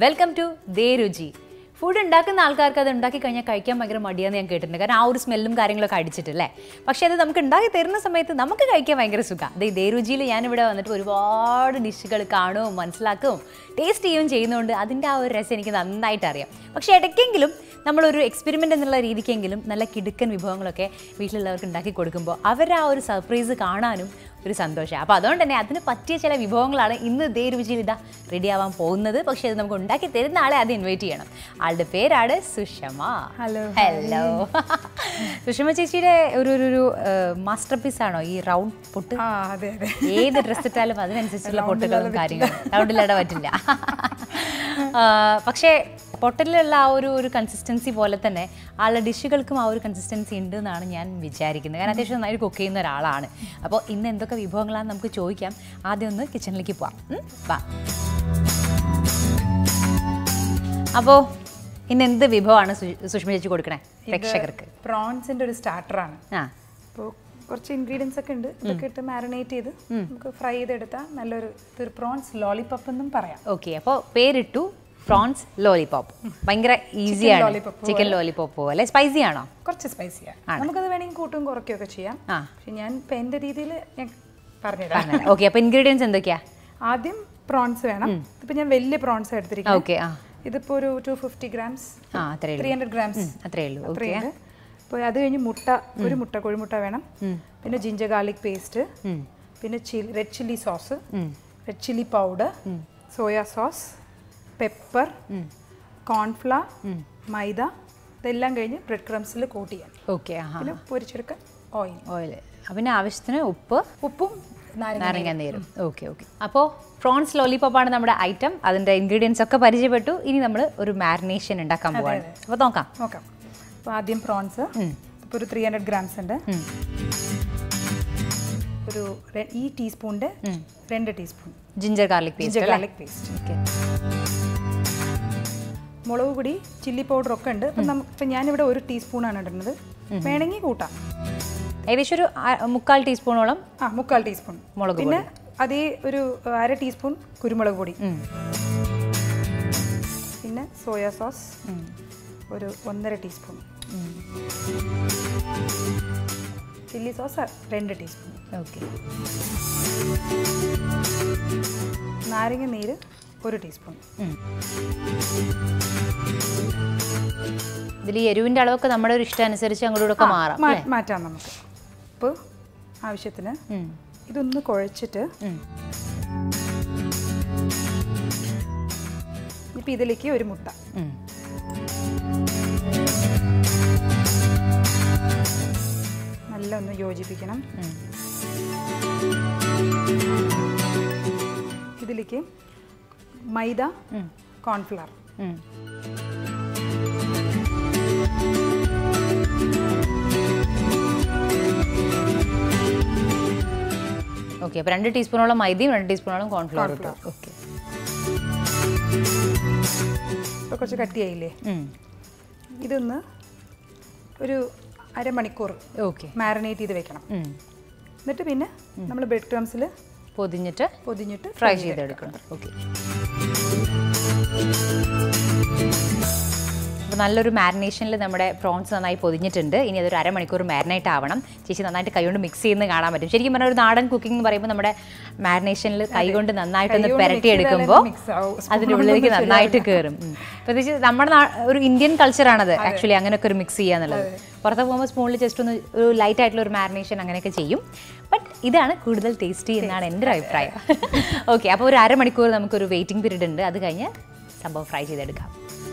Welcome to ദേ രുചി food ഉണ്ടാക്കുന്ന ആൾക്കാർക്ക് അത് ഉണ്ടാക്കി കഴിഞ്ഞാൽ കഴിക്കാൻ ഭയങ്കര മടിയാന്ന് ഞാൻ കേട്ടിട്ടുണ്ട് കാരണം ആ ഒരു സ്മെല്ലും കാര്യങ്ങളൊക്കെ അടിച്ചിട്ട് അല്ലേ പക്ഷേ അത് നമുക്ക് ഉണ്ടാക്കി തരുന്ന സമയത്ത് നമുക്ക് കഴിക്കാൻ ഭയങ്കര സുഖം ദേ ദേ രുചിയിൽ ഞാനിവിടെ വന്നിട്ട് ഒരുപാട് ഡിഷുകൾ കാണുകയും മനസ്സിലാക്കുകയും ടേസ്റ്റ് ചെയ്യുകയും ചെയ്യുന്നതുകൊണ്ട് അതിൻ്റെ ആ ഒരു രസം എനിക്ക് നന്നായിട്ട് അറിയാം പക്ഷേ ഇടയ്ക്കെങ്കിലും നമ്മളൊരു എക്സ്പെരിമെൻ്റ് എന്നുള്ള രീതിക്കെങ്കിലും നല്ല കിടുക്കൻ വിഭവങ്ങളൊക്കെ വീട്ടിലുള്ളവർക്ക് ഉണ്ടാക്കി കൊടുക്കുമ്പോൾ അവരുടെ ആ ഒരു സർപ്രൈസ് കാണാനും ഒരു സന്തോഷം അപ്പോൾ അതുകൊണ്ട് തന്നെ അതിന് പറ്റിയ ചില വിഭവങ്ങളാണ് ഇന്ന് ഇതേ രുചിയിൽ ഇതാ റെഡി ആവാൻ പോകുന്നത് പക്ഷേ അത് നമുക്ക് ഉണ്ടാക്കി തരുന്ന ആളെ അത് ഇൻവൈറ്റ് ചെയ്യണം ആളുടെ പേരാണ് സുഷമ Hello, ഹലോ സുഷമ ചേച്ചിയുടെ ഒരു ഒരു ഒരു മാസ്റ്റർ പീസ് ആണോ ഈ റൗണ്ട് പൊട്ട് ആ അതെ അതെ ഏത് ഡ്രസ് ഇട്ടാലും അതിനനുസരിച്ചുള്ള പൊട്ടുകളും കാര്യങ്ങളും റൗണ്ടിലിടാൻ പറ്റില്ല ആ, പക്ഷേ പൊട്ടലിലുള്ള ആ ഒരു ഒരു കൺസിസ്റ്റൻസി പോലെ തന്നെ ആളുടെ ഡിഷുകൾക്കും ആ ഒരു കൺസിസ്റ്റൻസി ഉണ്ട് എന്നാണ് ഞാൻ വിചാരിക്കുന്നത് കാരണം അത്യാവശ്യം നന്നായിട്ട് കുക്ക് ചെയ്യുന്ന ഒരാളാണ് അപ്പോൾ ഇന്ന് എന്തൊക്കെ വിഭവങ്ങളാണെന്ന് നമുക്ക് ചോദിക്കാം ആദ്യം ഒന്ന് കിച്ചണിലേക്ക് പോവാം ഉം, വാ അപ്പോൾ ഇന്ന് എന്ത് വിഭവമാണ് സു- സുഷ്മ ചേച്ചി കൊടുക്കണേ പ്രേക്ഷകർക്ക് പ്രോൺസിന്റെ ഒരു സ്റ്റാർട്ടറാണ് ആ അപ്പോൾ കുറച്ച് ഇൻഗ്രീഡിയൻസ് ഒക്കെ ഉണ്ട് ഇതൊക്കെ ഇട്ട് മാരിനേറ്റ് ചെയ്ത് നമുക്ക് ഫ്രൈ ചെയ്തെടുത്താൽ നല്ലൊരു ഇതൊരു പ്രോൺസ് ലോലിപോപ്പ് എന്നും പറയാം ഓക്കെ അപ്പോൾ പേരിട്ടു പ്രോൺസ് ലോലിപോപ്പ് ഭയങ്കര ഈസിയാണ് lollipop ചിക്കൻ ലോലിപോപ്പ് പോലെ സ്പൈസി ആണോ കുറച്ച് സ്പൈസിയാണ് നമുക്കത് വേണമെങ്കിൽ കൂട്ടും കുറയ്ക്കുകയൊക്കെ ചെയ്യാം ആ. പക്ഷെ ഞാൻ ഇപ്പം എൻ്റെ രീതിയിൽ ഞാൻ പറഞ്ഞുതരാം ഓക്കെ അപ്പോൾ ഇൻഗ്രീഡിയൻസ് എന്തൊക്കെയാ ആദ്യം പ്രോൺസ് വേണം ഇപ്പം ഞാൻ വലിയ പ്രോൺസ് എടുത്തിരിക്കുന്നത് ഓക്കെ ആ ഇതിപ്പോൾ ഒരു ടു ഫിഫ്റ്റി ഗ്രാംസ് ആ അത്രേ ത്രീ ഉള്ളൂ ഹൺഡ്രഡ് ഗ്രാംസ് അത്രേ ഉള്ളൂ ഓക്കെ അത്രയുണ്ട് അപ്പോൾ അത് കഴിഞ്ഞ് മുട്ട ഒരു മുട്ട കോഴിമുട്ട വേണം പിന്നെ ജിഞ്ചർ ഗാർലിക് പേസ്റ്റ് പിന്നെ chilli red chilli sauce red chilli powder soya sauce pepper cornflour മൈദ ഇതെല്ലാം കഴിഞ്ഞ് ബ്രെഡ് ക്രംസിൽ കോട്ട് ചെയ്യാൻ ഓക്കെ ആ പിന്നെ പൊരിച്ചെടുക്കാൻ ഓയിൽ ഓയിൽ പിന്നെ ആവശ്യത്തിന് ഉപ്പ് ഉപ്പും നാരങ്ങ നാരങ്ങ നീരും ഓക്കെ ഓക്കെ അപ്പോൾ പ്രോൺസ് ലോലിപോപ്പ് ആണ് നമ്മുടെ ഐറ്റം അതിൻ്റെ ഇൻഗ്രീഡിയൻസ് ഒക്കെ പരിചയപ്പെട്ടു ഇനി നമ്മൾ ഒരു മാരിനേഷൻ ഉണ്ടാക്കാൻ പോവാണ് അപ്പോൾ നോക്കാം നോക്കാം അപ്പോൾ ആദ്യം പ്രോൺസ് ഇപ്പോൾ ഒരു ത്രീ ഹൺഡ്രഡ് ഗ്രാംസ് ഉണ്ട് ഒരു രെ- ഈ ടീസ്പൂണിൻ്റെ രണ്ട് teaspoon ginger garlic paste ginger garlic paste okay മുളക് പൊടി ചില്ലി പൗഡർ ഒക്കെ ഉണ്ട് അപ്പം നമുക്ക് ഇപ്പം ഞാനിവിടെ ഒരു ടീസ്പൂണാണ് ഇടുന്നത് വേണമെങ്കിൽ കൂട്ടാം ഏകദേശം ഒരു ആ- മുക്കാൽ ടീസ്പൂണോളം ആ മുക്കാൽ ടീസ്പൂൺ മുളക് പിന്നെ അതേ ഒരു അര ടീസ്പൂൺ കുരുമുളക് പൊടി ഉം. പിന്നെ സോയാ സോസ് ഒരു ഒന്നര ടീസ്പൂൺ ചില്ലി സോസ് രണ്ട് ടീസ്പൂൺ ഓക്കെ നാരങ്ങ നീര് ഒരു ടീസ്പൂൺ ഇതിൽ ഈ എരിവിൻ്റെ അളവൊക്കെ നമ്മുടെ ഒരു ഇഷ്ടം അനുസരിച്ച് അങ്ങോട്ടും ഇങ്ങോട്ടും ഒക്കെ മാറാം മാ- മാറ്റാം നമുക്ക് ഉപ്പ് ആവശ്യത്തിന് ഉം. ഇതൊന്ന് കുഴച്ചിട്ട് ഉം. ഇപ്പം ഇതിലേക്ക് ഒരു മുട്ട ഉം. നല്ല ഒന്ന് യോജിപ്പിക്കണം ഉം. ഇതിലേക്ക് മൈദ ഉം. കോൺഫ്ലവർ ഉം. ഓക്കെ അപ്പോൾ രണ്ട് ടീസ്പൂണോളം മൈദയും രണ്ട് ടീസ്പൂണോളം കോൺഫ്ലവർ ഇട്ടു ഓക്കെ ഇപ്പോൾ കുറച്ച് കട്ടിയായില്ലേ ഇതൊന്ന് ഒരു അരമണിക്കൂർ ഓക്കെ മാരിനേറ്റ് ചെയ്ത് വെക്കണം എന്നിട്ട് പിന്നെ നമ്മൾ ബ്രെഡ് ക്രംസിൽ പൊതിഞ്ഞിട്ട് പൊതിഞ്ഞിട്ട് ഫ്രൈ ചെയ്തെടുക്കണം ഓക്കെ അപ്പോൾ നല്ലൊരു മാരിനേഷനിൽ നമ്മുടെ പ്രോൺസ് നന്നായി പൊതിഞ്ഞിട്ടുണ്ട് ഇനി അതൊരു അരമണിക്കൂർ മാരിനേറ്റ് ആവണം ചേച്ചി നന്നായിട്ട് കൈകൊണ്ട് മിക്സ് ചെയ്യുന്നത് കാണാൻ പറ്റും ശരിക്കും പറഞ്ഞാൽ ഒരു നാടൻ കുക്കിംഗ് എന്ന് പറയുമ്പോൾ നമ്മുടെ മാരിനേഷനിൽ കൈകൊണ്ട് നന്നായിട്ടൊന്ന് കൈകൊണ്ട് പുരട്ടി mix എടുക്കുമ്പോൾ ചെയ്താലേ mix ആവും. അതിൻ്റെ ഉള്ളിലേക്ക് നന്നായിട്ട് കയറും ഉം. പ്രത്യേകിച്ച് നമ്മുടെ നാ- ഒരു ഇന്ത്യൻ കൾച്ചറാണത് ആക്ച്വലി അങ്ങനെയൊക്കെ ഒരു മിക്സ് ചെയ്യാന്നുള്ളത് പുറത്ത് പോകുമ്പോൾ സ്പൂണിൽ ജസ്റ്റ് ഒന്ന് ഒരു ലൈറ്റ് ആയിട്ടുള്ള ഒരു മാരിനേഷൻ അങ്ങനെയൊക്കെ ചെയ്യും ബട്ട് ഇതാണ് കൂടുതൽ ടേസ്റ്റി എന്നാണ് എൻ്റെ ഒരു അഭിപ്രായം ഓക്കെ അപ്പോൾ ഒരു അരമണിക്കൂർ നമുക്കൊരു വെയിറ്റിംഗ് പീരീഡ് ഉണ്ട് അത് കഴിഞ്ഞ് സംഭവം ഫ്രൈ ചെയ്തെടുക്കാം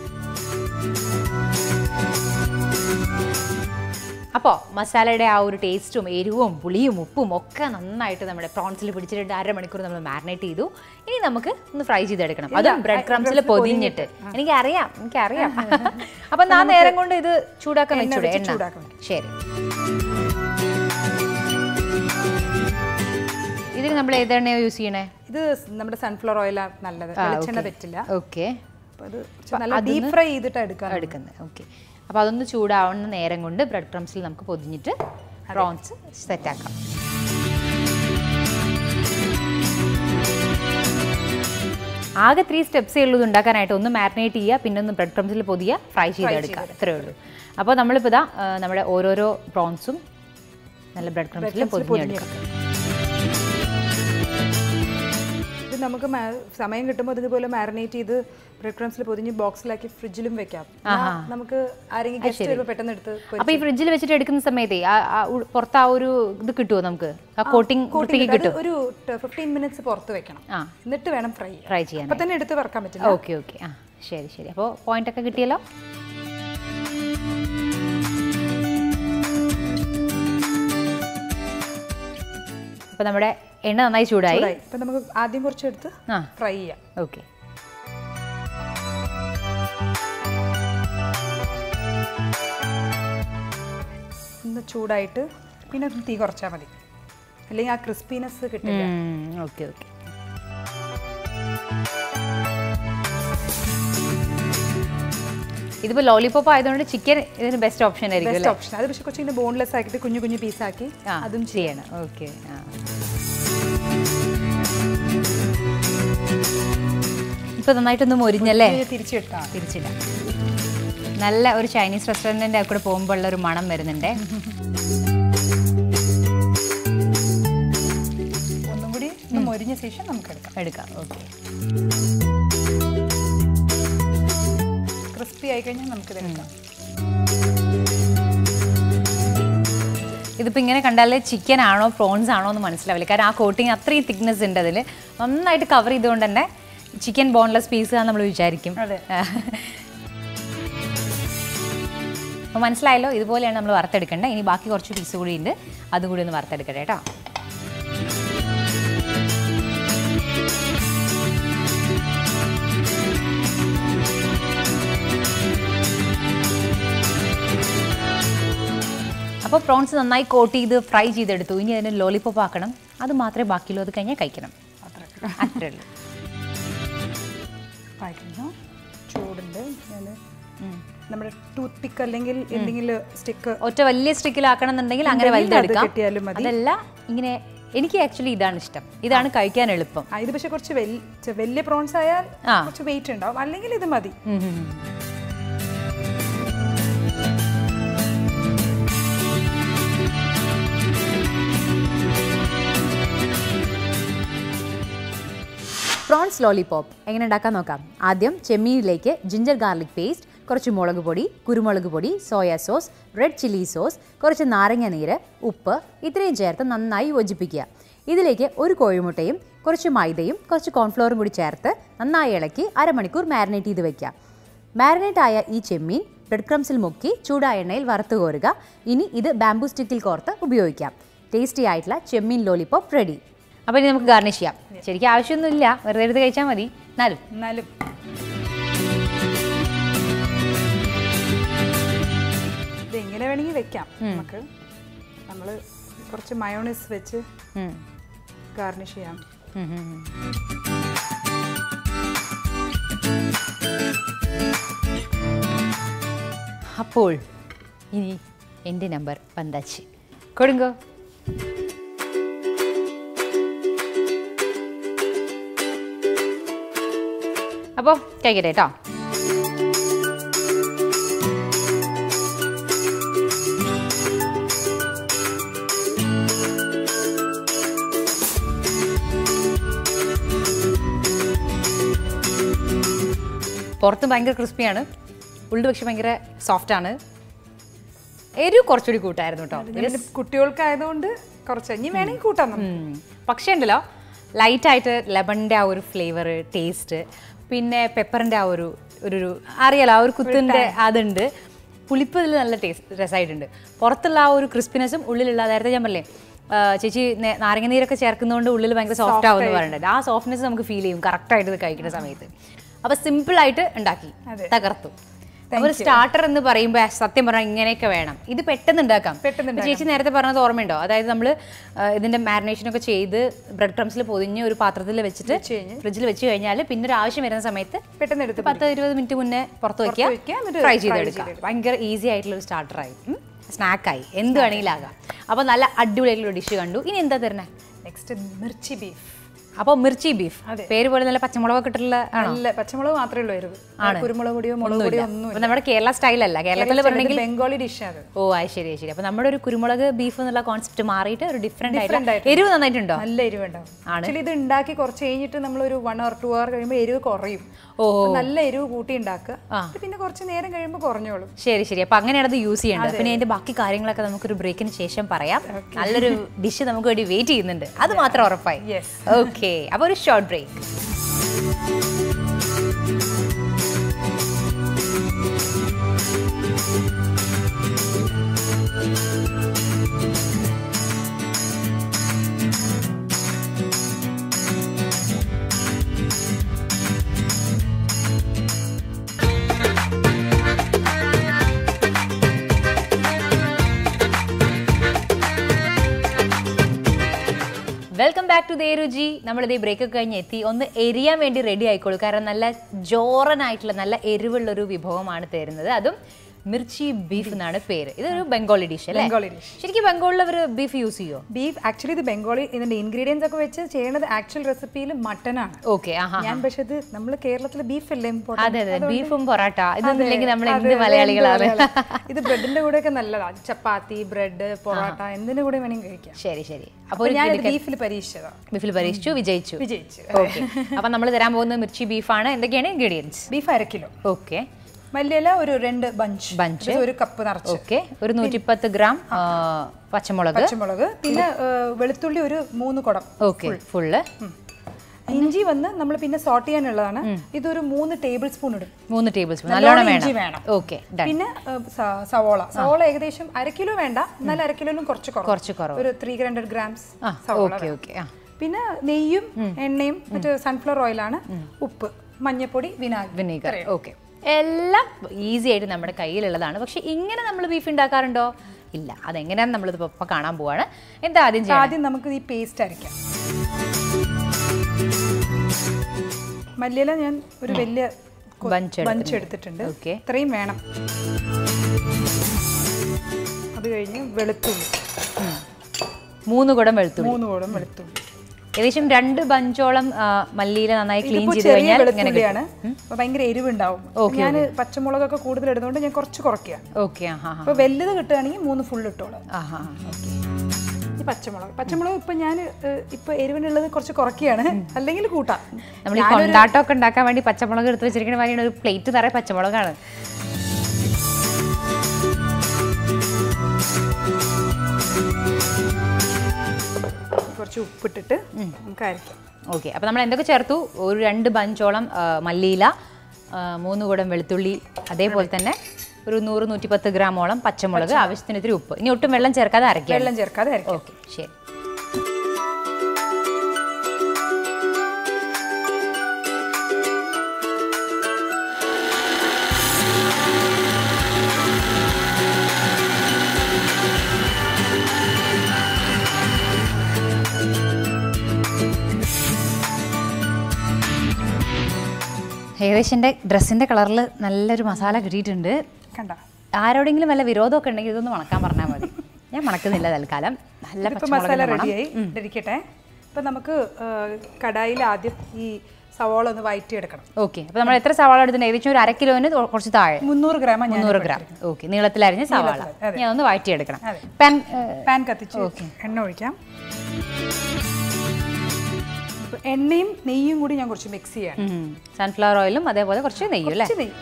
അപ്പോൾ മസാലയുടെ ആ ഒരു ടേസ്റ്റും എരിവും പുളിയും ഉപ്പും ഒക്കെ നന്നായിട്ട് നമ്മുടെ പ്രോൺസിൽ പിടിച്ചിട്ട് അരമണിക്കൂർ നമ്മൾ മാരിനേറ്റ് ചെയ്തു ഇനി നമുക്ക് ഒന്ന് ഫ്രൈ ചെയ്തെടുക്കണം അതും ബ്രെഡ് ക്രംസിൽ പൊതിഞ്ഞിട്ട് എനിക്കറിയാം എനിക്കറിയാം അപ്പം ഞാൻ നേരം കൊണ്ട് ഇത് ചൂടാക്കാൻ എണ്ണ വെച്ചൂടെ വെച്ച് എണ്ണ ചൂടാക്കാൻ ശരി ഇതിന് നമ്മൾ ഏതെണ്ണയോ യൂസ് ചെയ്യണേ ഇത് നമ്മുടെ സൺഫ്ലവർ ഓയിലാണ് നല്ലത് വെളിച്ചെണ്ണ പറ്റില്ല ഓക്കെ അപ്പോൾ അത് കുറച്ച് നല്ല ഡീപ് ഫ്രൈ ചെയ്തിട്ട് എടുക്കാം എടുക്കുന്നത് ഓക്കെ അപ്പോൾ അതൊന്ന് ചൂടാവുന്ന നേരം കൊണ്ട് ബ്രെഡ് ക്രംസിൽ നമുക്ക് പൊതിഞ്ഞിട്ട് പ്രോൺസ് സെറ്റാക്കാം ആകെ ത്രീ സ്റ്റെപ്സേ ഉള്ളൂ ഇത് ഉണ്ടാക്കാനായിട്ട് ഒന്ന് മാരിനേറ്റ് ചെയ്യുക പിന്നെ ഒന്ന് ബ്രെഡ് ക്രംസിൽ പൊതിയുക ഫ്രൈ ചെയ്തെടുക്കുക അത്രേ ഉള്ളൂ അപ്പോൾ നമ്മളിപ്പോൾ ഇതാ ആ, നമ്മുടെ ഓരോരോ പ്രോൺസും നല്ല ബ്രെഡ് ക്രംസിൽ പൊതിഞ്ഞെടുക്കാം ഇത് നമുക്ക് മാ- സമയം കിട്ടുമ്പോൾ ഇതുപോലെ മാരിനേറ്റ് ചെയ്ത് ബ്രെഡ് ക്രംസിൽ പൊതിഞ്ഞ് ബോക്സിലാക്കി ഫ്രിഡ്ജിലും വെക്കാം എന്നാ നമുക്ക് ആരെങ്കിലും ഗസ്റ്റ് വരുമ്പോൾ പെട്ടെന്ന് എടുത്ത് പൊരി- അപ്പോൾ ഈ ഫ്രിഡ്ജിൽ വെച്ചിട്ട് എടുക്കുന്ന സമയത്തേ ആ- ആ ഉ- പുറത്ത് ആ ഒരു ഇത് കിട്ടുമോ നമുക്ക് ആ കോട്ടിംഗ് വൃത്തിക്ക് അത് കിട്ടും ഒരു ഫിഫ്റ്റീൻ മിനിറ്റ്സ് പുറത്ത് വെക്കണം ആ എന്നിട്ട് വേണം ഫ്രൈ ചെയ്യാൻ ട്രൈ ചെയ്യാൻ അപ്പൊ തന്നെ എടുത്ത് വറക്കാൻ പറ്റില്ല ഓക്കെ ഓക്കെ ആ ശരി ശരി അപ്പോൾ പോയിന്റ് ഒക്കെ കിട്ടിയല്ലോ അപ്പോൾ നമ്മുടെ എണ്ണ നന്നായി ചൂടായി ചൂടായി. അപ്പൊ നമുക്ക് ആദ്യം കുറച്ച് എടുത്ത് ആ ഫ്രൈ ചെയ്യാം ഓക്കെ ഒന്ന് ചൂടായിട്ട് പിന്നെ തീ കുറച്ചാൽ മതി അല്ലെങ്കിൽ ആ ക്രിസ്പിനെസ് കിട്ടില്ല ഓക്കെ ഓക്കെ ഇതിപ്പോൾ ലോലിപോപ്പ് ആയതുകൊണ്ട് ചിക്കൻ ഇതിന് ബെസ്റ്റ് ഓപ്ഷൻ ആയിരിക്കും ബെസ്റ്റ് ഓപ്ഷൻ അത് പക്ഷെ കുറച്ച് ബോൺലെസ് ആക്കിയിട്ട് കുഞ്ഞു കുഞ്ഞു പീസാക്കി ആ അതും ചെയ്യണം ഓക്കെ ആ ഇപ്പൊ നന്നായിട്ടൊന്ന് മൊരിഞ്ഞല്ലേ തിരിച്ചെടുക്കാം തിരിച്ചില്ല നല്ല ഒരു ചൈനീസ് റെസ്റ്റോറൻറ്റിൻ്റെ കൂടെ പോകുമ്പോൾ ഉള്ള ഒരു മണം വരുന്നുണ്ട് ഒന്നും കൂടി ഒന്ന് മൊരിഞ്ഞ ശേഷം നമുക്ക് എടുക്കാം എടുക്കാം ഓക്കെ ക്രിസ്പി ആയി കഴിഞ്ഞാൽ നമുക്കിത് എടുക്കാം ഇതിപ്പോൾ ഇങ്ങനെ കണ്ടാൽ ചിക്കൻ ആണോ പ്രോൺസ് ആണോ എന്ന് മനസ്സിലാവില്ല കാരണം ആ കോട്ടിങ് അത്രയും തിക്നെസ് ഉണ്ട് അതിൽ നന്നായിട്ട് കവർ ചെയ്തുകൊണ്ട് തന്നെ ചിക്കൻ ബോൺലെസ് പീസ് നമ്മൾ വിചാരിക്കും അതെ. അപ്പോൾ മനസ്സിലായല്ലോ ഇതുപോലെയാണ് നമ്മൾ വറുത്തെടുക്കേണ്ടത് ഇനി ബാക്കി കുറച്ച് പീസ് കൂടി ഉണ്ട് അതും കൂടി ഒന്ന് വറുത്തെടുക്കട്ടെ കേട്ടോ അപ്പോൾ പ്രോൺസ് നന്നായി കോട്ട് ചെയ്ത് ഫ്രൈ ചെയ്തെടുത്തു ഇനി അതിന് ലോലിപോപ്പ് ആക്കണം അത് മാത്രമേ ബാക്കിയുള്ളൂ അത് കഴിഞ്ഞാൽ കഴിക്കണം അത്ര അത്രേ ഉള്ളൂ ആയി കഴിഞ്ഞു ചൂടുണ്ട് ഞാൻ നമ്മുടെ ടൂത്ത് പിക്ക് അല്ലെങ്കിൽ എന്തെങ്കിലും സ്റ്റിക്ക് ഒറ്റ വലിയ സ്റ്റിക്കിലാക്കണം എന്നുണ്ടെങ്കിൽ അങ്ങനെ ഉണ്ടെങ്കിൽ അത് വലുതെടുക്കാം കിട്ടിയാലും മതി. അതല്ല ഇങ്ങനെ എനിക്ക് ആക്ച്വലി ഇതാണ് ഇഷ്ടം ഇതാണ് കഴിക്കാൻ എളുപ്പം ആ ഇത് പക്ഷെ കുറച്ച് വലി- ചെ- വലിയ പ്രോൺസ് ആയാൽ ആ. കുറച്ച് വെയിറ്റ് ഉണ്ടാവും അല്ലെങ്കിൽ ഇത് മതി ഉം ഉം ഉം. പ്രോൺസ് ലോലിപോപ്പ് എങ്ങനെ ഉണ്ടാക്കാൻ നോക്കാം ആദ്യം ചെമ്മീനിലേക്ക് ജിഞ്ചർ ഗാർലിക് പേസ്റ്റ് കുറച്ച് മുളക് പൊടി കുരുമുളക് പൊടി soya sauce red chilli sauce കുറച്ച് നാരങ്ങ നീര് ഉപ്പ് ഇത്രയും ചേർത്ത് നന്നായി യോജിപ്പിക്കുക ഇതിലേക്ക് ഒരു കോഴിമുട്ടയും കുറച്ച് മൈദയും കുറച്ച് കോൺഫ്ലോറും കൂടി ചേർത്ത് നന്നായി ഇളക്കി അരമണിക്കൂർ മാരിനേറ്റ് ചെയ്ത് വെക്കാം മാരിനേറ്റ് ആയ ഈ ചെമ്മീൻ ബ്രെഡ് ക്രംസിൽ മുക്കി ചൂടായ എണ്ണയിൽ വറുത്ത് കോരുക ഇനി ഇത് ബാംബു സ്റ്റിക്കിൽ കോർത്ത് ഉപയോഗിക്കാം ടേസ്റ്റി ആയിട്ടുള്ള ചെമ്മീൻ ലോലിപോപ്പ് റെഡി അപ്പോൾ ഇനി നമുക്ക് ഗാർണിഷ് ചെയ്യാം ശരിക്കും ആവശ്യമൊന്നുമില്ല വെറുതെ എടുത്ത് കഴിച്ചാൽ മതി എന്നാലും എന്നാലും ഇത് എങ്ങനെ വേണമെങ്കിൽ വെക്കാം നമുക്ക് നമ്മൾ കുറച്ച് മയോണൈസ് വെച്ച് ഉം. ഗാർണിഷ് ചെയ്യാം ഉം, ഉം, ഉം. അപ്പോൾ ഇനി എൻ്റെ നമ്പർ പന്താച്ച് കൊടുങ്കോ അപ്പോൾ കഴിക്കട്ടെ കേട്ടോ പുറത്ത് ഭയങ്കര ക്രിസ്പിയാണ് ഉള്ളിൽ പക്ഷെ ഭയങ്കര സോഫ്റ്റ് ആണ് എരിവ് കുറച്ചുകൂടി കൂട്ടായിരുന്നു കേട്ടോ ഇതിന് കുട്ടികൾക്കായതുകൊണ്ട് കുറച്ച് ഇനി വേണമെങ്കിൽ കൂട്ടാം നമുക്ക്. ഉം. പക്ഷേ ഉണ്ടല്ലോ ലൈറ്റായിട്ട് ലെമണിൻ്റെ ആ ഒരു ഫ്ലേവർ ടേസ്റ്റ് പിന്നെ പെപ്പറിൻ്റെ ആ ഒരു ഒരു ഒരു അറിയാലോ ആ ഒരു കുത്തിൻ്റെ അതുണ്ട് പുളിപ്പ് ഇതിൽ നല്ല ടേസ്റ്റ് രസമായിട്ടുണ്ട് പുറത്തുള്ള ആ ഒരു ക്രിസ്പിനെസ്സും ഉള്ളിലുള്ള നേരത്തെ ഞാൻ പറഞ്ഞേ ആ, ചേച്ചി നേ- നാരങ്ങ നീരൊക്കെ ചേർക്കുന്നതുകൊണ്ട് ഉള്ളിൽ ഭയങ്കര സോഫ്റ്റ് ആവുമെന്ന് പറയുന്നത് ആ സോഫ്റ്റ്നെസ് നമുക്ക് ഫീൽ ചെയ്യും കറക്റ്റായിട്ട് ഇത് കഴിക്കുന്ന സമയത്ത് അപ്പോൾ സിമ്പിളായിട്ട് ഉണ്ടാക്കി അതെ. തകർത്തു അപ്പോൾ ഒരു സ്റ്റാർട്ടർ എന്ന് പറയുമ്പോൾ സത്യം പറഞ്ഞാൽ ഇങ്ങനെയൊക്കെ വേണം ഇത് പെട്ടെന്ന് ഉണ്ടാക്കാം പെട്ടെന്ന് ഇപ്പൊ ചേച്ചി നേരത്തെ പറഞ്ഞത് ഓർമ്മയുണ്ടോ അതായത് നമ്മൾ ഇതിന്റെ മാരിനേഷൻ ഒക്കെ ചെയ്ത് ബ്രെഡ് ക്രംസിൽ പൊതിഞ്ഞ് ഒരു പാത്രത്തിൽ വെച്ചിട്ട് കഴിഞ്ഞ് ഫ്രിഡ്ജിൽ വെച്ച് കഴിഞ്ഞാൽ പിന്നെ ഒരു ആവശ്യം വരുന്ന സമയത്ത് പെട്ടെന്ന് എടുത്ത് പത്ത് ഇരുപത് മിനിറ്റ് മുന്നേ പുറത്ത് വെക്കുക, വെക്കുക എന്നിട്ട് ഫ്രൈ fry ചെയ്തെടുക്കാം ഭയങ്കര ഈസി ആയിട്ടുള്ള ഒരു സ്റ്റാർട്ടറായി സ്നാക്കായി എന്ത് വേണമെങ്കിലും ആകാം അപ്പോൾ നല്ല അടിപൊളിയായിട്ടുള്ള ഡിഷ് കണ്ടു ഇനി എന്താ തരണേ നെക്സ്റ്റ് മിർച്ചി ബീഫ് അപ്പോൾ മിർച്ചി ബീഫ് അതെ. പേര് പോലെ നല്ല പച്ചമുളകൊക്കെ ഇട്ടിട്ടുള്ള ആണോ നല്ല പച്ചമുളക് മാത്രമേ ഉള്ളൂ എരിവ് കുരുമുളക് പൊടിയോ മുളക് പൊടിയോ ഒന്നും അപ്പോൾ നമ്മുടെ കേരള സ്റ്റൈലല്ല കേരളത്തിൽ പറഞ്ഞെങ്കിൽ ബംഗാളി ഡിഷ് അത് ഓ അത് ശരി അത് ശരി അപ്പോൾ നമ്മുടെ ഒരു കുരുമുളക് ബീഫ് എന്നുള്ള കോൺസെപ്റ്റ് മാറിയിട്ട് ഒരു ഡിഫറെന്റ് Different ആയിട്ട് എരിവ് നന്നായിട്ടുണ്ടോ നല്ല എരിവ് ഉണ്ടാവും ആക്ച്വലി ഇത് ഉണ്ടാക്കി കുറച്ച് കഴിഞ്ഞിട്ട് നമ്മൾ ഒരു വൺ ഓർ ടു അവർ കഴിയുമ്പോൾ എരിവ് കുറയും ഓ. അപ്പൊ നല്ല എരിവ് കൂട്ടി ഉണ്ടാക്കുക എന്നിട്ട് പിന്നെ കുറച്ച് നേരം കഴിയുമ്പോൾ കുറഞ്ഞോളും ശരി ശരി അപ്പൊ അങ്ങനെയാണ് അത് യൂസ് ചെയ്യേണ്ടത് പിന്നെ അതിന്റെ ബാക്കി കാര്യങ്ങളൊക്കെ നമുക്കൊരു ബ്രേക്കിന് ശേഷം പറയാം നല്ലൊരു ഡിഷ് നമുക്ക് വേണ്ടി വെയിറ്റ് ചെയ്യുന്നുണ്ട് അത് മാത്രം ഉറപ്പായി Yes. ഓക്കെ അപ്പൊ ഒരു short break welcome back to ദേരുചി നമ്മളിത് ബ്രേക്ക് ഒക്കെ കഴിഞ്ഞ് എത്തി ഒന്ന് എരിയാൻ വേണ്ടി റെഡി ആയിക്കോളൂ കാരണം നല്ല ജോറനായിട്ടുള്ള നല്ല എരിവുള്ള ഒരു വിഭവമാണ് തരുന്നത് അതും മിർച്ചി ബീഫ് എന്നാണ് പേര് ഇതൊരു ബംഗാളി ഡിഷ് അല്ലേ ബംഗാളി ഡിഷ് ശരിക്കും ബംഗാളിൽ അവർ ബീഫ് യൂസ് ചെയ്യോ ബീഫ് ആക്ച്വലി ഇത് ബംഗാളി ഇതിന്റെ ഇൻഗ്രീഡിയൻസ് ഒക്കെ വെച്ച് ചെയ്യണത് ആക്ച്വൽ റെസിപ്പിയിൽ മട്ടനാണ് ഓക്കെ ആഹാ ഞാൻ പക്ഷെ ഇത് നമ്മൾ കേരളത്തിൽ ബീഫ് അല്ലേ important? അതെ അതെ ബീഫും പൊറോട്ട അതെ, ഇതൊന്നും ഇല്ലെങ്കിൽ നമ്മൾ അതെ, എന്ത് അതെ, മലയാളികളാണ് എന്ത് മലയാളി. ഇത് ബ്രെഡിന്റെ കൂടെ ഒക്കെ നല്ലതാണ് ചപ്പാത്തി ബ്രെഡ് പൊറോട്ട എന്തിന്റെ കൂടെ വേണമെങ്കിൽ കഴിക്കാം ശരി ശരി അപ്പൊ അപ്പൊ ഞാൻ ബീഫിൽ പരീക്ഷിച്ചതാ ബീഫിൽ പരീക്ഷിച്ചു വിജയിച്ചു വിജയിച്ചു ഓക്കെ അപ്പൊ നമ്മൾ തരാൻ പോകുന്നത് മിർച്ചി ബീഫാണ് എന്തൊക്കെയാണ് ഇൻഗ്രീഡിയൻസ് ബീഫ് അര കിലോ ഓക്കെ മല്ലിയില ഒരു രണ്ട് ബഞ്ച് Bunch. ഒരു കപ്പ് നിറച്ച് ഓക്കെ ഒരു നൂറ്റിപ്പത്ത് ഗ്രാം ആ, പച്ചമുളക് പച്ചമുളക് പിന്നെ ഏ, വെളുത്തുള്ളി ഒരു മൂന്ന് കുടം ഓക്കെ ഫുള്ള് ഉം. ഇഞ്ചി വന്ന് നമ്മൾ പിന്നെ സോട്ട് ചെയ്യാനുള്ളതാണ് ഇതൊരു മൂന്ന് ടേബിൾ സ്പൂൺ ഇടും മൂന്ന് ടേബിൾ സ്പൂൺ നല്ലോണം നല്ലോണം ഇഞ്ചി വേണം വേണം. ഓക്കെ ഡൺ പിന്നെ ഏ, സ- സവോള സവോള ഏകദേശം അര കിലോ വേണ്ട എന്നാൽ അര കിലോയിലും കുറച്ച് കുറവ് കുറച്ച് കുറവ് ഒരു ത്രീ ഹൺഡ്രഡ് ഗ്രാംസ് ആ സവോള ഓക്കെ വേണം. ഓക്കെ ആ പിന്നെ നെയ്യും എണ്ണയും മറ്റേ സൺഫ്ലവർ ഓയിലാണ് ഉപ്പ് മഞ്ഞപ്പൊടി വിനാഗിരി വിനീഗർ ഓക്കെ എല്ലാം ഈസി ആയിട്ട് നമ്മുടെ കയ്യിലുള്ളതാണ് പക്ഷെ ഇങ്ങനെ നമ്മൾ ബീഫ് ഉണ്ടാക്കാറുണ്ടോ ഇല്ല അതെങ്ങനെയാണെന്ന് നമ്മളിത് ഇപ്പൊ കാണാൻ പോവാണ് എന്താ ആദ്യം ചെയ്യണം ആദ്യം നമുക്ക് ഈ പേസ്റ്റ് അരയ്ക്കാം മല്ലിയില ഞാൻ ഒരു വലിയ കൊ- Bunch എടുത്തിട്ടുണ്ട്. ബഞ്ച് എടുത്തിട്ടുണ്ട് Okay. ഇത്രയും വേണം അത് കഴിഞ്ഞ് വെളുത്തുള്ളി മൂന്ന് കുടം വെളുത്തുള്ളി മൂന്ന് കൂടം വെളുത്തുള്ളി ഏകദേശം രണ്ട് ബഞ്ചോളം ആ, മല്ലിയില നന്നായി ക്ലീൻ ഇതിപ്പോ ചെയ്ത് ചെറിയ കഴിഞ്ഞാൽ ഇങ്ങനെ വെളുത്തുള്ളിയാണ് അപ്പൊ ഭയങ്കര എരിവുണ്ടാവും ഞാൻ പച്ചമുളകൊക്കെ കൂടുതൽ ഇടുന്നതുകൊണ്ട് ഞാൻ കുറച്ച് കുറയ്ക്കുക ഓക്കെ ആ ഹാ അപ്പൊ വലുത് കിട്ടുകയാണെങ്കിൽ മൂന്ന് ഫുൾ ഇട്ടോളാം ആ ഹാ ഓക്കെ ഈ പച്ചമുളക് പച്ചമുളക് ഇപ്പൊ ഞാൻ ഇപ്പൊ എരിവിനുള്ളത് കുറച്ച് കുറയ്ക്കുകയാണ് അല്ലെങ്കിൽ കൂട്ടാം നമ്മൾ ഈ കൊണ്ടാട്ടമൊക്കെ ഉണ്ടാക്കാൻ വേണ്ടി പച്ചമുളക് എടുത്ത് വെച്ചിരിക്കുന്ന മാതിരിയാണ് ഒരു പ്ലേറ്റ് നിറയെ പച്ചമുളകാണ് കുറച്ച് ഉപ്പിട്ടിട്ട് നമുക്ക് അരയ്ക്കാം ഓക്കെ അപ്പോൾ നമ്മൾ എന്തൊക്കെ ചേർത്തു ഒരു രണ്ട് ബഞ്ചോളം ആ, മല്ലിയില ആ, മൂന്ന് കൂടം വെളുത്തുള്ളി അതേപോലെ തന്നെ ഒരു നൂറ് നൂറ്റിപ്പത്ത് ഗ്രാമോളം പച്ചമുളക് ആവശ്യത്തിന് ഇത്തിരി ഉപ്പ് ഇനി ഒട്ടും വെള്ളം ചേർക്കാതെ അരയ്ക്കാം വെള്ളം ചേർക്കാതെ അരയ്ക്കാം ഓക്കെ ശരി ഏകദേശം എൻ്റെ ഡ്രസ്സിൻ്റെ കളറിൽ നല്ലൊരു മസാല കിട്ടിയിട്ടുണ്ട് കണ്ട ആരോടെങ്കിലും വല്ല വിരോധമൊക്കെ ഉണ്ടെങ്കിൽ ഇതൊന്ന് മണക്കാൻ പറഞ്ഞാൽ മതി ഞാൻ മണക്കുന്നില്ല തൽക്കാലം നല്ല ഇപ്പൊ മസാല പച്ചമുളകിന്റെ മണം. റെഡിയായി ഇരിക്കട്ടെ ഇപ്പൊ നമുക്ക് കടായിൽ ആദ്യം ഈ സവോള ഒന്ന് വയറ്റി എടുക്കണം ഓക്കെ അപ്പോൾ നമ്മൾ എത്ര സവാള എടുത്തിട്ടുണ്ട് ഏകദേശം ഒരു അര കിലോന് തൊ- കുറച്ച് താഴെ മുന്നൂറ് ഗ്രാം ഞാൻ മുന്നൂറ് ഗ്രാം ഓക്കെ നീളത്തിലരിഞ്ഞ സവാള അതെ. ഞാൻ ഒന്ന് വഴറ്റിയെടുക്കണം അതെ. പാൻ പാൻ കത്തിച്ച് എണ്ണ ഒഴിക്കാം ഇപ്പൊ എണ്ണയും നെയ്യും കൂടി ഞാൻ കുറച്ച് മിക്സ് ചെയ്യാം സൺഫ്ലവർ ഓയിലും അതേപോലെ കുറച്ച് നെയ്യും അല്ലേ കുറച്ച് നെയ്യ്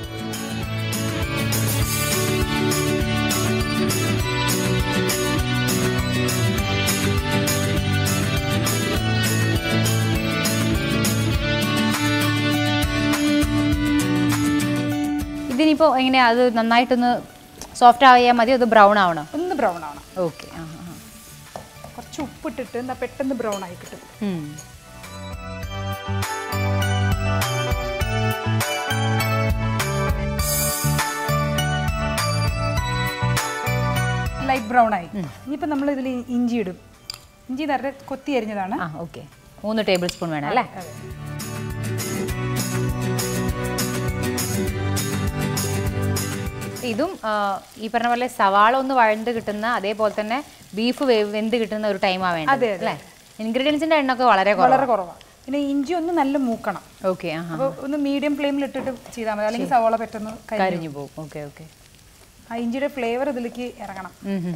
ഇതിനിപ്പോൾ എങ്ങനെയാ അത് നന്നായിട്ടൊന്ന് സോഫ്റ്റ് ആയാൽ മതി അത് ബ്രൗൺ ആവണം ഒന്ന് ബ്രൗൺ ആവണം ഓക്കെ ആ ആ, കുറച്ച് ഉപ്പിട്ടിട്ട് എന്നാ പെട്ടെന്ന് ബ്രൗൺ ആയി കിട്ടും ഉം. ലൈറ്റ് ബ്രൗൺ ആയി ഇനിയിപ്പോൾ നമ്മൾ ഇതിൽ ഇഞ്ചി ഇടും ഇഞ്ചി നിറയെ കൊത്തി അരിഞ്ഞതാണ് ആ ഓക്കെ മൂന്ന് ടേബിൾ സ്പൂൺ വേണം അല്ലേ അതെ ഇതും ആ, ഈ പറഞ്ഞ പോലെ സവാള ഒന്ന് വഴണ്ട് കിട്ടുന്ന അതേപോലെ തന്നെ ബീഫ് വെന്ത് കിട്ടുന്ന ഒരു ടൈമാണ് അതെ വേണ്ടത് അതെ അല്ലേ ഇൻഗ്രീഡിയൻസിന്റെ എണ്ണമൊക്കെ വളരെ കുറവ് വളരെ കുറവാണ് പിന്നെ ഇഞ്ചി ഒന്ന് നല്ല മൂക്കണം ഓക്കെ ആ അപ്പോൾ ഒന്ന് മീഡിയം ഫ്ലെയിമിൽ ഇട്ടിട്ട് ചെയ്താൽ മതി അല്ലെങ്കിൽ സവോള പെട്ടെന്ന് കരിയും. കരിഞ്ഞു പോകും ഓക്കെ ഓക്കെ ആ ഇഞ്ചിയുടെ ഫ്ലേവർ ഇതിലേക്ക് ഇറങ്ങണം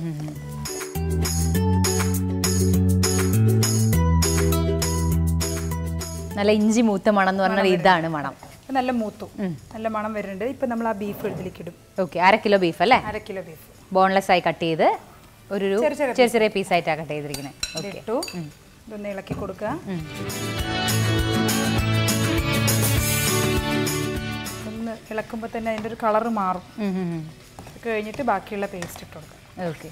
നല്ല ഇഞ്ചി മൂത്ത മണം എന്ന് പറഞ്ഞാൽ ഇതാണ് മണം ഇപ്പൊ നല്ല മൂത്തു നല്ല മണം വരുന്നുണ്ട് ഇപ്പൊ നമ്മൾ ആ ബീഫ് ഇതിലേക്ക് ഇടും ഓക്കെ അര കിലോ ബീഫ് അല്ലേ അര കിലോ ബീഫ് ബോൺലെസ് ആയി കട്ട് ചെയ്ത് ഒരു ഒരു ചെറിയ ചെറിയ ചെറിയ ചെറിയ പീസായിട്ടാണ് കട്ട് ചെയ്തിരിക്കുന്നത് ഓക്കെ ഇട്ടു ഇതൊന്ന് ഇളക്കി കൊടുക്കുക ഒന്ന് ഇളക്കുമ്പോൾ തന്നെ അതിൻ്റെ ഒരു കളറ് മാറും അത് കഴിഞ്ഞിട്ട് ബാക്കിയുള്ള പേസ്റ്റ് ഇട്ട് കൊടുക്കുക ഓക്കെ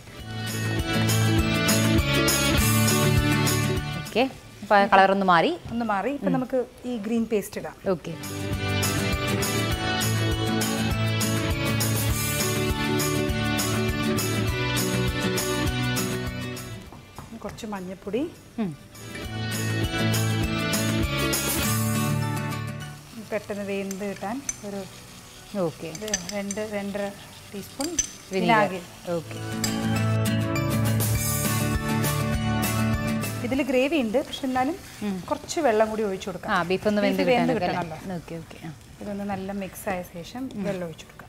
ഓക്കെ അപ്പോൾ കളറൊന്ന് മാറി ഒന്ന് മാറി ഇപ്പം നമുക്ക് ഈ ഗ്രീൻ പേസ്റ്റ് ഇടാം ഓക്കെ കുറച്ച് മഞ്ഞൾപ്പൊടി പെട്ടെന്ന് വെന്ത് കിട്ടാൻ ഒരു ഓക്കെ ഇത് രണ്ട് രണ്ടര ടീസ്പൂൺ വിനീഗർ വിനാഗിരി ഓക്കെ ഇതിൽ ഗ്രേവി ഉണ്ട് പക്ഷെ എന്നാലും കുറച്ച് വെള്ളം കൂടി ഒഴിച്ചു കൊടുക്കാം ആ ബീഫ് ഒന്ന് വെന്ത് Beef വെന്ത് കിട്ടാനൊക്കെ കിട്ടണമല്ലോ. ഓക്കെ ഓക്കെ ആ ഇതൊന്ന് നല്ല മിക്സ് ആയ ശേഷം വെള്ളം ഒഴിച്ചു കൊടുക്കാം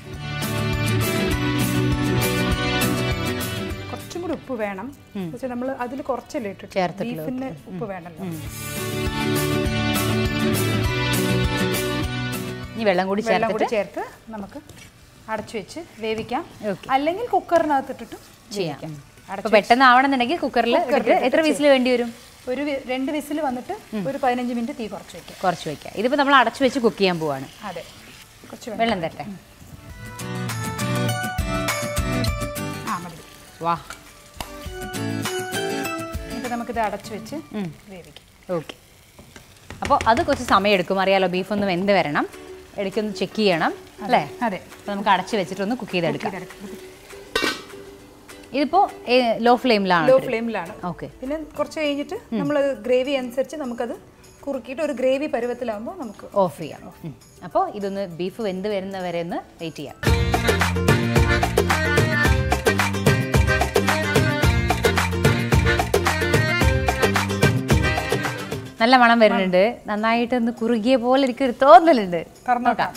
കുറച്ചും കൂടി ഉപ്പ് വേണം പക്ഷെ നമ്മൾ അതിൽ കുറച്ചല്ലേ ഇട്ടിട്ട് ചേർത്തിട്ടുള്ളൂ, ബീഫിന് ഉപ്പ് വേണമല്ലോ ഇനി വെള്ളം കൂടി വെള്ളം ചേർത്തിട്ട് കൂടി ചേർത്ത് നമുക്ക് അടച്ചു വെച്ച് വേവിക്കാം Okay. അല്ലെങ്കിൽ കുക്കറിനകത്ത് ഇട്ടിട്ട് ചെയ്യാം വേവിക്കാം അപ്പോൾ പെട്ടെന്ന് ആവണമെന്നുണ്ടെങ്കിൽ കുക്കറിൽ എത്ര വിസിൽ വേണ്ടി വരും ഒരു വി- രണ്ട് വിസിൽ വന്നിട്ട് ഒരു പതിനഞ്ച് മിനിറ്റ് തീ കുറച്ച് വെക്കാം കുറച്ച് വയ്ക്കാം ഇതിപ്പോൾ നമ്മൾ അടച്ചു വെച്ച് കുക്ക് ചെയ്യാൻ പോവാണ് അതെ കുറച്ച് വെള്ളം വെള്ളം തരട്ടെ ആ മതി വാ എന്നിട്ട് നമുക്കിത് അടച്ചു വെച്ച് വേവിക്കാം ഓക്കെ അപ്പോൾ അത് കുറച്ച് സമയം എടുക്കും അറിയാലോ ബീഫ് ഒന്ന് വെന്ത് വരണം ഇടയ്ക്കൊന്ന് ചെക്ക് ചെയ്യണം അല്ലേ അതെ അപ്പോൾ നമുക്ക് അടച്ച് വെച്ചിട്ടൊന്ന് കുക്ക് ചെയ്തെടുക്കാം ഇതെടുക്കാം. ഇതിപ്പോൾ ലോ ഫ്ലെയിമിലാണ് ലോ ഫ്ലെയിമിലാണ് ഓക്കെ പിന്നെ കുറച്ച് കഴിഞ്ഞിട്ട് നമ്മൾ ഗ്രേവി അനുസരിച്ച് നമുക്കത് കുറുക്കിയിട്ട് ഒരു ഗ്രേവി പരുവത്തിലാകുമ്പോൾ നമുക്ക് ഓഫ് ചെയ്യാം അപ്പോൾ ഇതൊന്ന് ബീഫ് വെന്ത് വരുന്ന വരെ ഒന്ന് വെയിറ്റ് ചെയ്യാം നല്ല മണം വരുന്നുണ്ട് നന്നായിട്ട് ഒന്ന് കുറുകിയ പോലെ എനിക്കൊരു തോന്നലുണ്ട് തുറന്നോക്കാം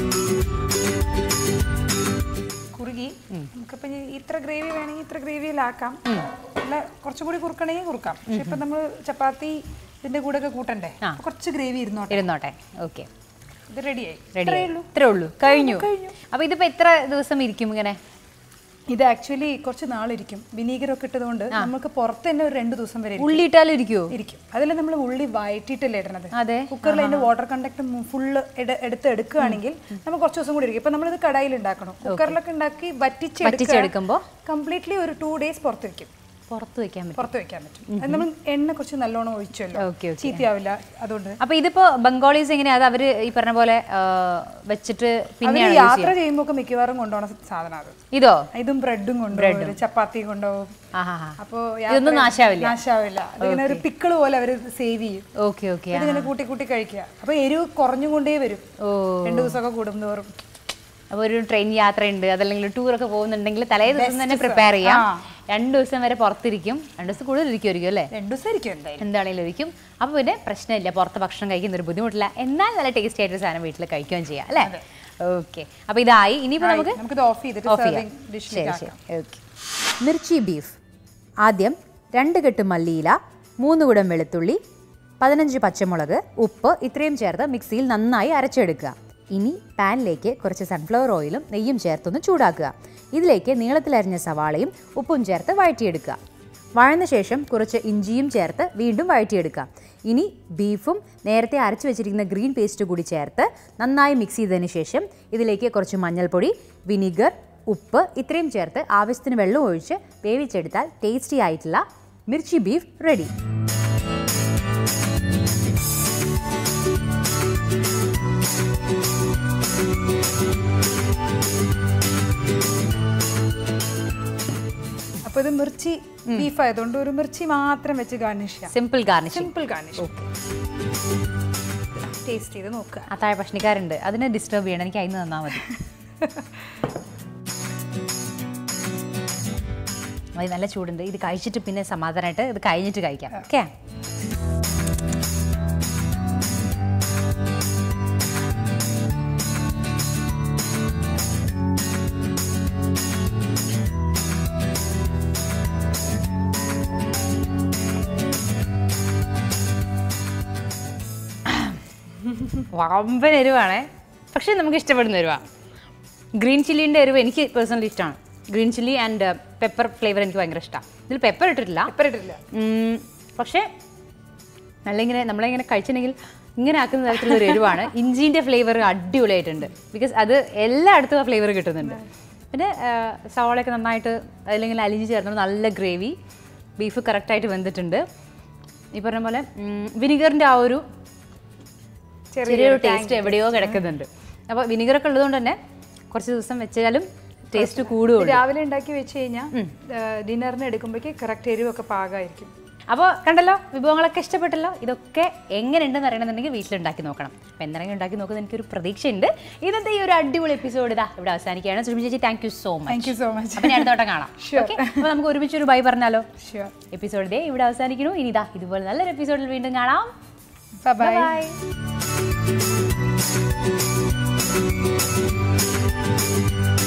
കുറുകി നമുക്കിപ്പോൾ ഇനി ഇത്ര ഗ്രേവി വേണമെങ്കിൽ ഇത്ര ഗ്രേവിയിലാക്കാം അല്ല കുറച്ചും കൂടി കുറുക്കണമെങ്കിൽ കുറുക്കാം പക്ഷെ ഇപ്പം നമ്മൾ ചപ്പാത്തി ഇതിൻ്റെ കൂടെ ഒക്കെ കൂട്ടണ്ടേ അപ്പൊ കുറച്ച് ഗ്രേവി ഇരുന്നോട്ടെ ഇരുന്നോട്ടെ ഓക്കെ ഇത് റെഡിയായി റെഡി ഇത്രേ ഉള്ളൂ കഴിഞ്ഞു അപ്പോൾ ഇതിപ്പോൾ എത്ര ദിവസം ഇരിക്കും ഇങ്ങനെ ഇത് ആക്ച്വലി കുറച്ച് നാളിരിക്കും വിനീഗറൊക്കെ ഇട്ടതുകൊണ്ട് നമുക്ക് പുറത്ത് തന്നെ ഒരു രണ്ട് ദിവസം വരെ ഇരിക്കും. ഉള്ളി ഇട്ടാലും ഇരിക്കുമോ ഇരിക്കും അതിൽ നമ്മൾ ഉള്ളി വഴറ്റിയിട്ടല്ലേ ഇടണത് അതെ കുക്കറിൽ അതിന്റെ വാട്ടർ കണ്ടക്ട് ഫുള്ള് എടുത്ത് എടുക്കുകയാണെങ്കിൽ നമുക്ക് കുറച്ച് ദിവസം കൂടി ഇരിക്കും ഇപ്പൊ നമ്മളിത് കടായിൽ ഉണ്ടാക്കണം കുക്കറിലൊക്കെ ഉണ്ടാക്കി വറ്റിച്ച് വറ്റിച്ചെടുക്കുമ്പോൾ കംപ്ലീറ്റ്ലി ഒരു ടു ഡേയ്സ് പുറത്ത് വെക്കും പുറത്ത് വെക്കാൻ പറ്റും പുറത്ത് വെക്കാൻ പറ്റും അത് നമ്മൾ എണ്ണ കുറച്ച് നല്ലോണം ഒഴിച്ചല്ലോ ഓക്കെ ഓക്കെ ചീത്തയാവില്ല അതുകൊണ്ട് അപ്പൊ ഇതിപ്പോ ബംഗാളീസ് എങ്ങനെയാ അത് അവര് ഈ പറഞ്ഞ പോലെ ആ, വെച്ചിട്ട് അവര് പിന്നെയാണ് യാത്ര ചെയ്യുമ്പോൾ ഒക്കെ മിക്കവാറും കൊണ്ടുപോകുന്ന സാധനം അത് ഇതോ ഇതും ബ്രെഡും കൊണ്ടുപോകും ചപ്പാത്തിയും കൊണ്ടുപോകും ആഹാ അപ്പോ ഇതൊന്നും നാശാവില്ല നാശാവില്ല അതിങ്ങനെ ഒരു പിക്കിള് പോലെ അവര് സേവ് ചെയ്യും ഓക്കെ ഓക്കെ ഇതിങ്ങനെ കൂട്ടി കൂട്ടി കഴിക്കുക അപ്പൊ എരിവ് കുറഞ്ഞുകൊണ്ടേ വരും ഓ രണ്ടു ദിവസമൊക്കെ കൂടുന്തോറും അപ്പൊ ഒരു ട്രെയിൻ യാത്രയുണ്ട് അതല്ലെങ്കിൽ ടൂറൊക്കെ പോകുന്നുണ്ടെങ്കിൽ തലേ ദിവസം തന്നെ പ്രിപ്പയർ ചെയ്യാം ആ. രണ്ടു ദിവസം വരെ പുറത്തിരിക്കും രണ്ടു ദിവസം കൂടുതൽ ഇരിക്കുമായിരിക്കും അല്ലേ രണ്ടു ദിവസം ഇരിക്കും എന്തായാലും എന്താണെങ്കിലും ഇരിക്കും അപ്പോൾ പിന്നെ പ്രശ്നമില്ല പുറത്ത് ഭക്ഷണം കഴിക്കുന്ന ഒരു ബുദ്ധിമുട്ടില്ല എന്നാൽ നല്ല ടേസ്റ്റി ആയിട്ട് സാധനം വീട്ടിൽ കഴിക്കുകയും ചെയ്യാം അല്ലേ ഓക്കെ അപ്പോൾ ഇതായി ഇനിയിപ്പോൾ നമുക്ക് നമുക്കിത് ഓഫ് ചെയ്തിട്ട് ഓഫ് ചെയ്യാം സർവിംഗ് ശരി ഡിഷിലേക്ക് ശരി ഓക്കെ മിർച്ചി ബീഫ് ആദ്യം രണ്ട് കെട്ട് മല്ലിയില മൂന്ന് കുടം വെളുത്തുള്ളി പതിനഞ്ച് പച്ചമുളക് ഉപ്പ് ഇത്രയും ചേർത്ത് മിക്സിയിൽ നന്നായി അരച്ചെടുക്കുക ഇനി പാനിലേക്ക് കുറച്ച് സൺഫ്ലവർ ഓയിലും നെയ്യും ചേർത്തൊന്ന് ചൂടാക്കുക ഇതിലേക്ക് നീളത്തിലരിഞ്ഞ സവാളയും ഉപ്പും ചേർത്ത് വഴറ്റിയെടുക്കുക വഴന്ന ശേഷം കുറച്ച് ഇഞ്ചിയും ചേർത്ത് വീണ്ടും വഴറ്റിയെടുക്കുക ഇനി ബീഫും നേരത്തെ അരച്ചു വെച്ചിരിക്കുന്ന ഗ്രീൻ പേസ്റ്റ് കൂടി ചേർത്ത് നന്നായി മിക്സ് ചെയ്തതിന് ശേഷം ഇതിലേക്ക് കുറച്ച് മഞ്ഞൾപ്പൊടി വിനിഗർ ഉപ്പ് ഇത്രയും ചേർത്ത് ആവശ്യത്തിന് വെള്ളം ഒഴിച്ച് വേവിച്ചെടുത്താൽ ടേസ്റ്റി ആയിട്ടുള്ള മിർച്ചി ബീഫ് റെഡി അപ്പൊ ഇത് മിർച്ചി ബീഫ് ആയതുകൊണ്ട് ഒരു മിർച്ചി മാത്രം വെച്ച് ഗാർണിഷ് ചെയ്യാം simple garnishing simple garnish taste ചെയ്ത് നോക്കുക ആ താഴെ ഭക്ഷണിക്കാരുണ്ട് അതിനെ ഡിസ്റ്റർബ് ചെയ്യണം എനിക്ക് അതിന് തന്നാൽ മതി അത് നല്ല ചൂടുണ്ട് ഇത് കഴിച്ചിട്ട് പിന്നെ സമാധാനമായിട്ട് ഇത് കഴിഞ്ഞിട്ട് കഴിക്കാം ഓക്കെ വമ്പൻ എരിവാണേ പക്ഷേ നമുക്ക് ഇഷ്ടപ്പെടുന്ന എരിവാണ് ഗ്രീൻ ചില്ലീൻ്റെ എരിവ് എനിക്ക് പേഴ്സണലി ഇഷ്ടമാണ് green chilli and pepper flavour എനിക്ക് ഭയങ്കര ഇഷ്ടമാണ് ഇതിൽ പെപ്പർ ഇട്ടിട്ടില്ല പെപ്പർ ഇട്ടില്ല ഉം, പക്ഷേ നല്ല ഇങ്ങനെ നമ്മളിങ്ങനെ കഴിച്ചിട്ടുണ്ടെങ്കിൽ ഇങ്ങനെ ആക്കുന്ന തരത്തിലുള്ള ഒരു എരിവാണ് ഇഞ്ചിൻ്റെ ഫ്ലേവർ അടിപൊളിയായിട്ടുണ്ട് ബിക്കോസ് അത് എല്ലായിടത്തും ആ ഫ്ലേവർ കിട്ടുന്നുണ്ട് പിന്നെ ആ, സവാളയൊക്കെ നന്നായിട്ട് അല്ലെങ്കിൽ അലിഞ്ഞ് ചേർന്നത് നല്ല ഗ്രേവി ബീഫ് കറക്റ്റായിട്ട് വെന്തിട്ടുണ്ട് ഈ പറഞ്ഞ പോലെ വിനിഗറിൻ്റെ ആ ഒരു ചെറിയൊരു ടേസ്റ്റ് എവിടെയോ കിടക്കുന്നുണ്ട് അപ്പോൾ വിനിഗറൊക്കെ ഉള്ളതുകൊണ്ട് തന്നെ കുറച്ച് ദിവസം വെച്ചാലും ടേസ്റ്റ് കൂടുകയുള്ളൂ രാവിലെ ഉണ്ടാക്കി വെച്ച് കഴിഞ്ഞാൽ ഡിന്നറിന് എടുക്കുമ്പോഴേക്ക് കറക്റ്റ് എരിവൊക്കെ പാകമായിരിക്കും അപ്പോൾ കണ്ടല്ലോ വിഭവങ്ങളൊക്കെ ഇഷ്ടപ്പെട്ടല്ലോ ഇതൊക്കെ എങ്ങനെയുണ്ടെന്ന് അറിയണമെന്നുണ്ടെങ്കിൽ വീട്ടിലുണ്ടാക്കി നോക്കണം അപ്പോൾ എന്തെങ്കിലും ഉണ്ടാക്കി നോക്കുന്നത് എനിക്കൊരു പ്രതീക്ഷയുണ്ട് ഇന്നത്തെ ഈ ഒരു അടിപൊളി എപ്പിസോഡ് ഇതാ ഇവിടെ അവസാനിക്കുകയാണ് സുഷമി ചേച്ചി thank you so much thank you so much അപ്പം ഞാൻ അടുത്തോട്ടം കാണാം Sure. ഓക്കെ അപ്പോൾ നമുക്ക് ഒരുമിച്ച് ഒരു ബൈ പറഞ്ഞാലോ ഷുവർ എപ്പിസോഡ് ദേ ഇവിടെ അവസാനിക്കുന്നു ഇനി ഇതാ ഇതുപോലെ നല്ലൊരു എപ്പിസോഡിൽ വീണ്ടും കാണാം ബൈ ബൈ